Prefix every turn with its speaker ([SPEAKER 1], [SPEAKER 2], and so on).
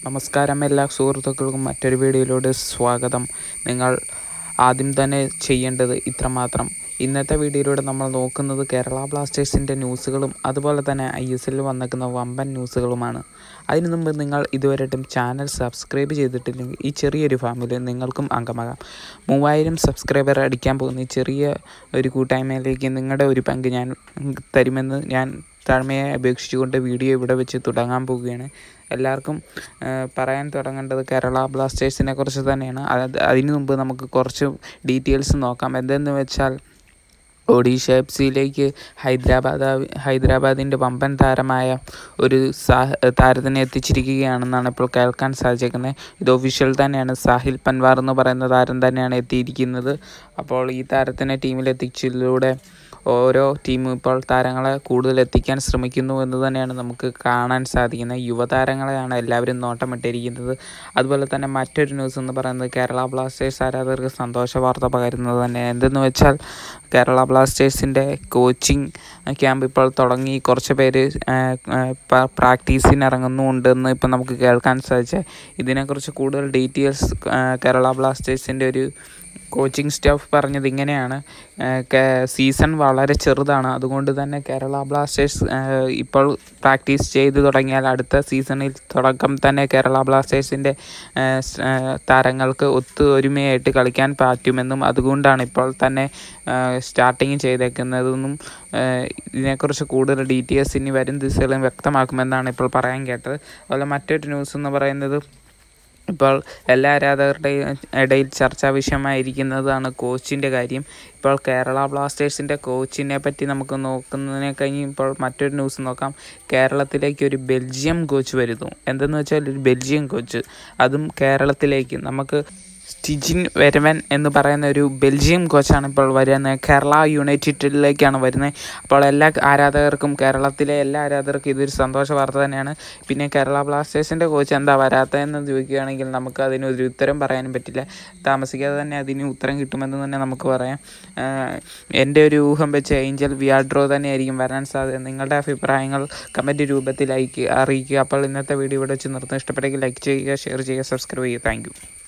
[SPEAKER 1] നമസ്കാരം എല്ലാ സുഹൃത്തുക്കൾക്കും മറ്റൊരു വീഡിയോയിലൂടെ സ്വാഗതം നിങ്ങൾ ആദ്യം തന്നെ ചെയ്യേണ്ടത് ഇത്രമാത്രം ഇന്നത്തെ വീഡിയോയിലൂടെ നമ്മൾ നോക്കുന്നത് കേരള ബ്ലാസ്റ്റേഴ്സിൻ്റെ ന്യൂസുകളും അതുപോലെ തന്നെ ഐ എസ് എല്ലിൽ വന്നിരിക്കുന്ന വമ്പൻ ന്യൂസുകളുമാണ് അതിനു മുമ്പ് നിങ്ങൾ ഇതുവരെയായിട്ടും ചാനൽ സബ്സ്ക്രൈബ് ചെയ്തിട്ടില്ലെങ്കിൽ ഈ ചെറിയൊരു ഫാമിലിയിൽ നിങ്ങൾക്കും അംഗമാകാം മൂവായിരം സബ്സ്ക്രൈബർ അടിക്കാൻ പോകുന്ന ഈ ചെറിയ ഒരു കൂട്ടായ്മയിലേക്ക് നിങ്ങളുടെ ഒരു പങ്ക് ഞാൻ തരുമെന്ന് ഞാൻ താഴ്മയെ അപേക്ഷിച്ചുകൊണ്ട് വീഡിയോ ഇവിടെ വെച്ച് തുടങ്ങാൻ പോവുകയാണ് എല്ലാവർക്കും ആ, പറയാൻ തുടങ്ങേണ്ടത് കേരള ബ്ലാസ്റ്റേഴ്സിനെ കുറിച്ച് തന്നെയാണ് അത് അതിനു മുമ്പ് നമുക്ക് കുറച്ച് ഡീറ്റെയിൽസ് നോക്കാം എന്തെന്ന് വെച്ചാൽ ഒഡീഷ എഫ് സിയിലേക്ക് ഹൈദരാബാദ് ഹൈദരാബാദിൻ്റെ വമ്പൻ താരമായ ഒരു സാഹ താരത്തിനെ എത്തിച്ചിരിക്കുകയാണെന്നാണ് ഇപ്പോൾ കേൾക്കാൻ സാധിച്ചേക്കുന്നത് ഇത് ഒഫീഷ്യൽ തന്നെയാണ് സാഹിൽ പൻവാർ എന്ന് പറയുന്ന താരം തന്നെയാണ് എത്തിയിരിക്കുന്നത് അപ്പോൾ ഈ താരത്തിനെ ടീമിൽ എത്തിച്ചതിലൂടെ ഓരോ ടീമും ഇപ്പോൾ താരങ്ങളെ കൂടുതൽ എത്തിക്കാൻ ശ്രമിക്കുന്നു എന്ന് തന്നെയാണ് നമുക്ക് കാണാൻ സാധിക്കുന്നത് യുവതാരങ്ങളെയാണ് എല്ലാവരും നോട്ടമിട്ടിരിക്കുന്നത് അതുപോലെ തന്നെ മറ്റൊരു ന്യൂസ് എന്ന് പറയുന്നത് കേരള ബ്ലാസ്റ്റേഴ്സ് ആരാധകർക്ക് സന്തോഷ വാർത്ത പകരുന്നത് തന്നെ എന്തെന്ന് വെച്ചാൽ കേരള ബ്ലാസ്റ്റേഴ്സിൻ്റെ കോച്ചിങ് ക്യാമ്പ് ഇപ്പോൾ തുടങ്ങി കുറച്ച് പേര് പ്രാക്ടീസിന് ഇറങ്ങുന്നുണ്ടെന്ന് ഇപ്പം നമുക്ക് കേൾക്കാൻ സാധിച്ചത് ഇതിനെക്കുറിച്ച് കൂടുതൽ ഡീറ്റെയിൽസ് കേരള ബ്ലാസ്റ്റേഴ്സിൻ്റെ ഒരു കോച്ചിങ് സ്റ്റാഫ് പറഞ്ഞത് ഇങ്ങനെയാണ് ഏഹ് കേ- സീസൺ വളരെ ചെറുതാണ് അതുകൊണ്ട് തന്നെ കേരള ബ്ലാസ്റ്റേഴ്സ് ഏഹ് ഇപ്പോൾ പ്രാക്ടീസ് ചെയ്ത് തുടങ്ങിയാൽ അടുത്ത സീസണിൽ തുടക്കം തന്നെ കേരള ബ്ലാസ്റ്റേഴ്സിൻ്റെ ഏഹ് സ്- ഏഹ് താരങ്ങൾക്ക് ഒത്തു ഒരുമയായിട്ട് കളിക്കാൻ പറ്റുമെന്നും അതുകൊണ്ടാണ് ഇപ്പോൾ തന്നെ സ്റ്റാർട്ടിങ് ചെയ്തേക്കുന്നതെന്നും ഏഹ് ഇതിനെക്കുറിച്ച് കൂടുതൽ ഡീറ്റെയിൽസ് ഇനി വരും ദിവസങ്ങളിലും വ്യക്തമാക്കുമെന്നാണ് ഇപ്പോൾ പറയാൻ കേട്ടത് അതുപോലെ മറ്റൊരു ന്യൂസ് എന്ന് പറയുന്നത് ഇപ്പോൾ എല്ലാ ആരാധകരുടെയും ഇടയിൽ ചർച്ചാ വിഷയമായിരിക്കുന്നതാണ് കോച്ചിൻ്റെ കാര്യം ഇപ്പോൾ കേരള ബ്ലാസ്റ്റേഴ്സിൻ്റെ കോച്ചിനെ പറ്റി നമുക്ക് നോക്കുന്നതിനെ കഴിഞ്ഞ് ഇപ്പോൾ മറ്റൊരു ന്യൂസ് നോക്കാം കേരളത്തിലേക്ക് ഒരു ബെൽജിയം കോച്ച് വരുന്നു എന്തെന്ന് വെച്ചാൽ ഒരു ബെൽജിയം കോച്ച് അതും കേരളത്തിലേക്ക് നമുക്ക് സ്റ്റിജിൻ വരവൻ എന്ന് പറയുന്ന ഒരു ബെൽജിയം കോച്ചാണ് ഇപ്പോൾ വരുന്നത് കേരള യുണൈറ്റഡിലേക്കാണ് വരുന്നത് അപ്പോൾ എല്ലാ ആരാധകർക്കും കേരളത്തിലെ എല്ലാ ആരാധകർക്കും ഇതൊരു സന്തോഷ വാർത്ത തന്നെയാണ് പിന്നെ കേരള ബ്ലാസ്റ്റേഴ്സിൻ്റെ കോച്ച് എന്താ വരാത്തതെന്ന് ചോദിക്കുകയാണെങ്കിൽ നമുക്ക് അതിന് ഒരു ഉത്തരം പറയാനും പറ്റില്ല താമസിക്കാതെ തന്നെ അതിന് ഉത്തരം കിട്ടുമെന്ന് തന്നെ നമുക്ക് പറയാം ആഹ് എൻ്റെ ഒരു ഊഹം വെച്ച് ഏഞ്ചൽ വിയാഡ്രോ തന്നെയായിരിക്കും വരാൻ സാധ്യത നിങ്ങളുടെ അഭിപ്രായങ്ങൾ കമൻറ്റ് രൂപത്തിൽ അയക്കുക അറിയിക്കുക അപ്പോൾ ഇന്നത്തെ വീഡിയോ ഇവിടെ വെച്ച് നിർത്തുന്നു ഇഷ്ടപ്പെട്ടെങ്കിൽ ലൈക്ക് ചെയ്യുക ഷെയർ ചെയ്യുക സബ്സ്ക്രൈബ് ചെയ്യുക താങ്ക്